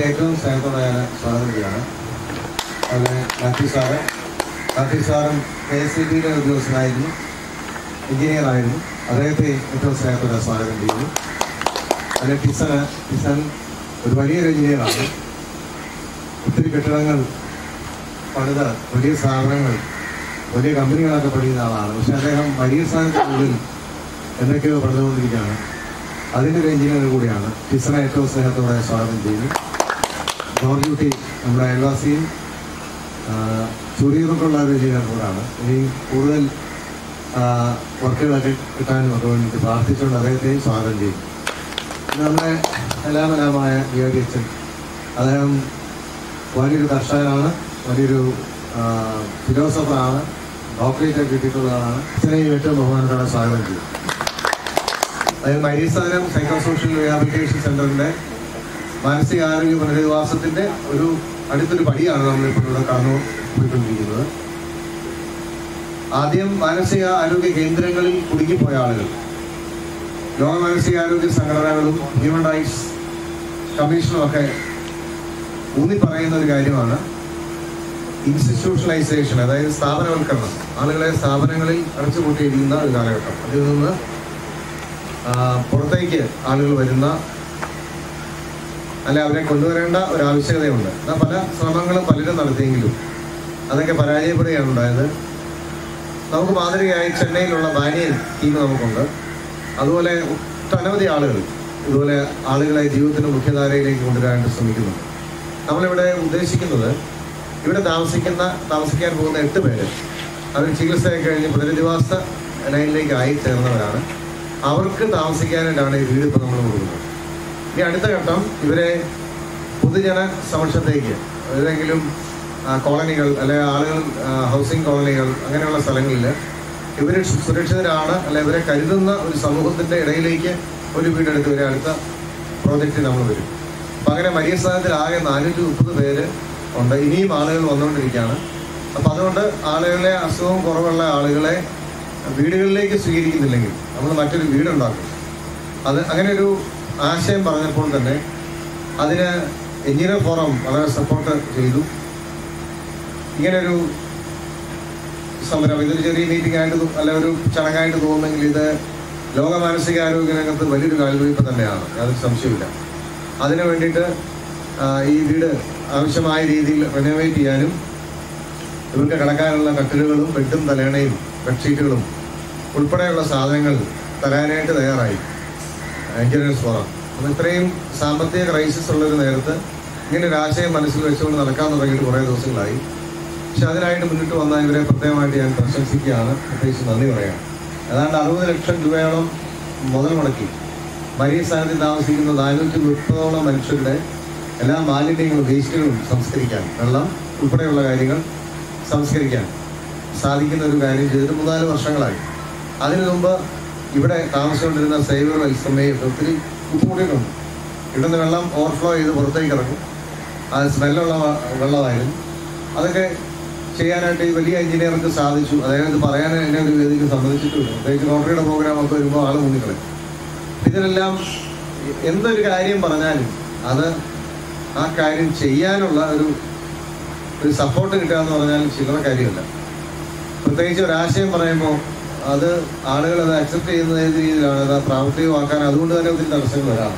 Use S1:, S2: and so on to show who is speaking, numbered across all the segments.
S1: അതിൽ ഏറ്റവും സ്നേഹത്തോടെ ഞാൻ സ്വാഗതം ചെയ്യാണ് അതുപോലെ മാത്യു സാറ് മാത്യു സാറും കെ എസ് സി ബിയിലെ ഉദ്യോഗസ്ഥനായിരുന്നു എഞ്ചിനീയർ ആയിരുന്നു അദ്ദേഹത്തെ ഏറ്റവും സ്നേഹത്തോടെ സ്വാഗതം ചെയ്യുന്നു അതിലെ ടിസണ് ടിസൺ ഒരു വലിയൊരു എഞ്ചിനീയറാണ് ഒത്തിരി കെട്ടിടങ്ങൾ പണിത് വലിയ സ്ഥാപനങ്ങൾ വലിയ കമ്പനികളൊക്കെ പണിയുന്ന ആളാണ് പക്ഷെ അദ്ദേഹം വലിയ സ്ഥാനത്തിനുള്ളിൽ എന്തൊക്കെയോ പണിതുകൊണ്ടിരിക്കുകയാണ് അതിൻ്റെ ഒരു എഞ്ചിനീയർ കൂടിയാണ് ടിസണെ ഏറ്റവും സ്നേഹത്തോടെ സ്വാഗതം ചെയ്യുന്നു ജോർജ് കുട്ടി നമ്മുടെ അയൽവാസിയും ചുരിയൊക്കെയുള്ള ഒരു എഞ്ചിനീയർ കൂടാണ് ഇനി കൂടുതൽ ആ, വർക്കുകളൊക്കെ കിട്ടാനും ഒക്കെ വേണ്ടിയിട്ട് പ്രാർത്ഥിച്ചുകൊണ്ട് അദ്ദേഹത്തെയും സ്വാഗതം ചെയ്യും പിന്നെ നമ്മുടെ കലാമലാമായ ഗിയോരി അച്ഛൻ അദ്ദേഹം വലിയൊരു കർഷകനാണ് വലിയൊരു ഫിലോസഫറാണ് ഡോക്ടറേറ്റ് ഒക്കെ കിട്ടിയിട്ടുള്ളതാണ് അച്ഛനെയും ഏറ്റവും ബഹുമാനത്തോടെ സ്വാഗതം ചെയ്യും അതായത് മരീസ്ഥാനം സൈക്കോ സോഷ്യൽ റീഹാബിലിറ്റേഷൻ സെന്ററിന്റെ മാനസികാരോഗ്യ പുനരധിവാസത്തിന്റെ ഒരു അടുത്തൊരു പടിയാണ് നമ്മളിപ്പോൾ ഇവിടെ കടന്നു പോയിക്കൊണ്ടിരിക്കുന്നത് ആദ്യം മാനസിക ആരോഗ്യ കേന്ദ്രങ്ങളിൽ കുടുങ്ങിപ്പോയ ആളുകൾ ലോക മാനസികാരോഗ്യ സംഘടനകളും ഹ്യൂമൻ റൈറ്റ്സ് കമ്മീഷനും ഒക്കെ ഊന്നി പറയുന്ന ഒരു കാര്യമാണ് ഇൻസ്റ്റിറ്റ്യൂഷണലൈസേഷൻ അതായത് സ്ഥാപനവൽക്കരണം ആളുകളെ സ്ഥാപനങ്ങളിൽ അടച്ചുപൂട്ടിയിരിക്കുന്ന ഒരു കാലഘട്ടം അതിൽ നിന്ന് ആ, പുറത്തേക്ക് ആളുകൾ വരുന്ന അല്ല അവരെ കൊണ്ടുവരേണ്ട ഒരു ആവശ്യകതയുണ്ട് എന്നാൽ പല ശ്രമങ്ങളും പലരും നടത്തിയെങ്കിലും അതൊക്കെ പരാജയപ്പെടുകയാണ് ഉണ്ടായത് നമുക്ക് മാതൃകയായി ചെന്നൈയിലുള്ള ബാനിയൻ ടീം നമുക്കുണ്ട് അതുപോലെ ഒട്ടനവധി ആളുകൾ ഇതുപോലെ ആളുകളെ ജീവിതത്തിന്റെ മുഖ്യധാരയിലേക്ക് കൊണ്ടുവരാനായിട്ട് ശ്രമിക്കുന്നു നമ്മളിവിടെ ഉദ്ദേശിക്കുന്നത് ഇവിടെ താമസിക്കുന്ന താമസിക്കാൻ പോകുന്ന എട്ട് പേര് അവർ ചികിത്സയൊക്കെ കഴിഞ്ഞ് പുനരധിവാസ ലൈനിലേക്ക് ആയി ചേർന്നവരാണ് അവർക്ക് താമസിക്കാനായിട്ടാണ് ഈ വീട് ഇപ്പോൾ നമ്മൾ കൊടുക്കുന്നത് ഇനി അടുത്ത ഘട്ടം ഇവരെ പൊതുജന സമക്ഷത്തേക്ക് ഏതെങ്കിലും ആ, കോളനികൾ അല്ലെങ്കിൽ ആളുകൾ ആ, ഹൗസിംഗ് കോളനികൾ അങ്ങനെയുള്ള സ്ഥലങ്ങളിൽ ഇവർ സുരക്ഷിതരാണ് അല്ലെ ഇവരെ കരുതുന്ന ഒരു സമൂഹത്തിന്റെ ഇടയിലേക്ക് ഒരു വീടെടുത്ത് വരെ അടുത്ത പ്രോജക്റ്റ് നമ്മൾ വരും അപ്പം അങ്ങനെ മരിയ സ്ഥാനത്തിൽ ആകെ നാനൂറ്റി മുപ്പത് പേര് ഉണ്ട് ഇനിയും ആളുകൾ വന്നുകൊണ്ടിരിക്കുകയാണ് അപ്പം അതുകൊണ്ട് ആളുകളെ അസുഖം കുറവുള്ള ആളുകളെ വീടുകളിലേക്ക് സ്വീകരിക്കുന്നില്ലെങ്കിൽ നമ്മൾ മറ്റൊരു വീടുണ്ടാക്കും അത് അങ്ങനെ ഒരു ആശയം പറഞ്ഞപ്പോൾ തന്നെ അതിന് എഞ്ചിനീയർ ഫോറം വളരെ സപ്പോർട്ട് ചെയ്തു ഇങ്ങനൊരു സമരം ഇതൊരു ചെറിയ മീറ്റിംഗ് ആയിട്ട് തോ- അല്ല ഒരു ചടങ്ങായിട്ട് തോന്നുന്നെങ്കിൽ ഇത് ലോക മാനസികാരോഗ്യ രംഗത്ത് വലിയൊരു കാൽവയ്പ് തന്നെയാണ് യാതൊരു സംശയമില്ല അതിനു വേണ്ടിയിട്ട് ആ, ഈ വീട് ആവശ്യമായ രീതിയിൽ റിനോവേറ്റ് ചെയ്യാനും ഇവർക്ക് കിടക്കാനുള്ള കട്ടിലുകളും ബെഡും തലേണയും ബെഡ്ഷീറ്റുകളും ഉൾപ്പെടെയുള്ള സാധനങ്ങൾ തരാനായിട്ട് തയ്യാറായി എഞ്ചിനീയേഴ്സ് ഫോറം അപ്പം ഇത്രയും സാമ്പത്തിക ക്രൈസിസ് ഉള്ളൊരു നേരത്ത് ഇങ്ങനെ ഒരു ആശയം മനസ്സിൽ വെച്ചുകൊണ്ട് നടക്കാൻ തുടങ്ങിയിട്ട് കുറേ ദിവസങ്ങളായി പക്ഷെ അതിനായിട്ട് മുന്നിട്ട് വന്ന ഇവരെ പ്രത്യേകമായിട്ട് ഞാൻ പ്രശംസിക്കുകയാണ് പ്രത്യേകിച്ച് നന്ദി പറയാം ഏതാണ്ട് അറുപത് ലക്ഷം രൂപയോളം മുതൽ മുടക്കി മരിയ സ്ഥാനത്തിൽ താമസിക്കുന്ന നാനൂറ്റി മുപ്പതോളം മനുഷ്യരുടെ എല്ലാ മാലിന്യങ്ങളും വേസ്റ്റുകളും സംസ്കരിക്കാൻ വെള്ളം ഉൾപ്പെടെയുള്ള കാര്യങ്ങൾ സംസ്കരിക്കാൻ സാധിക്കുന്ന ഒരു കാര്യം ചെയ്തിട്ട് മൂന്നാല് വർഷങ്ങളായി അതിനു മുമ്പ് ഇവിടെ താമസിച്ചുകൊണ്ടിരുന്ന സൈബർ വത്സമയം ഒത്തിരി ബുദ്ധിമുട്ടിയിട്ടുണ്ട് ഇവിടുന്ന് വെള്ളം ഓവർഫ്ലോ ചെയ്ത് പുറത്തേക്ക് ഇറങ്ങും അത് സ്മെല്ലുള്ള വ- വെള്ളമായിരുന്നു അതൊക്കെ ചെയ്യാനായിട്ട് ഈ വലിയ എഞ്ചിനീയർക്ക് സാധിച്ചു അദ്ദേഹം ഇത് പറയാൻ എന്നെ ഒരു വേദിക്ക് സമ്മതിച്ചിട്ടില്ല പ്രത്യേകിച്ച് റോട്ടറിയുടെ പ്രോഗ്രാം ഒക്കെ വരുമ്പോൾ ആൾ മുന്നിക്കളയും ഇതിനെല്ലാം എന്തൊരു കാര്യം പറഞ്ഞാലും അത് ആ കാര്യം ചെയ്യാനുള്ള ഒരു ഒരു സപ്പോർട്ട് കിട്ടുക എന്ന് പറഞ്ഞാൽ ചില്ലറ കാര്യമല്ല പ്രത്യേകിച്ച് ഒരാശയം പറയുമ്പോൾ അത് ആളുകൾ അത് അക്സെപ്റ്റ് ചെയ്യുന്ന ഏത് രീതിയിലാണ് അത് പ്രാവർത്തികമാക്കാൻ അതുകൊണ്ട് തന്നെ ഒത്തിരി തടസ്സങ്ങൾ വരാം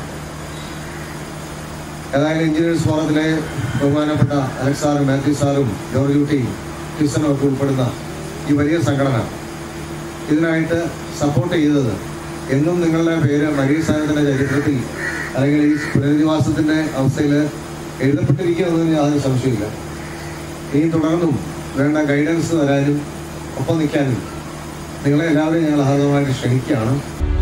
S1: ഏതായാലും എഞ്ചിനീയേഴ്സ് ഫോറത്തിലെ ബഹുമാനപ്പെട്ട അലക്സ് സാറും മാത്യു സാറും ജോർജ് കുട്ടിയും ക്രിസ്തനും ഒക്കെ ഉൾപ്പെടുന്ന ഈ വലിയ സംഘടന ഇതിനായിട്ട് സപ്പോർട്ട് ചെയ്തത് എന്നും നിങ്ങളുടെ പേര് മരിയ സ്ഥാനത്തിന്റെ ചരിത്രത്തിൽ അല്ലെങ്കിൽ ഈ പുനരധിവാസത്തിന്റെ അവസ്ഥയിൽ എഴുതപ്പെട്ടിരിക്കുമെന്ന് യാതൊരു സംശയമില്ല ഇനി തുടർന്നും വേണ്ട ഗൈഡൻസ് തരാനും ഒപ്പം നിൽക്കാനും നിങ്ങളെ എല്ലാവരെയും ഞങ്ങൾ അഹതമായിട്ട് ക്ഷണിക്കുകയാണ്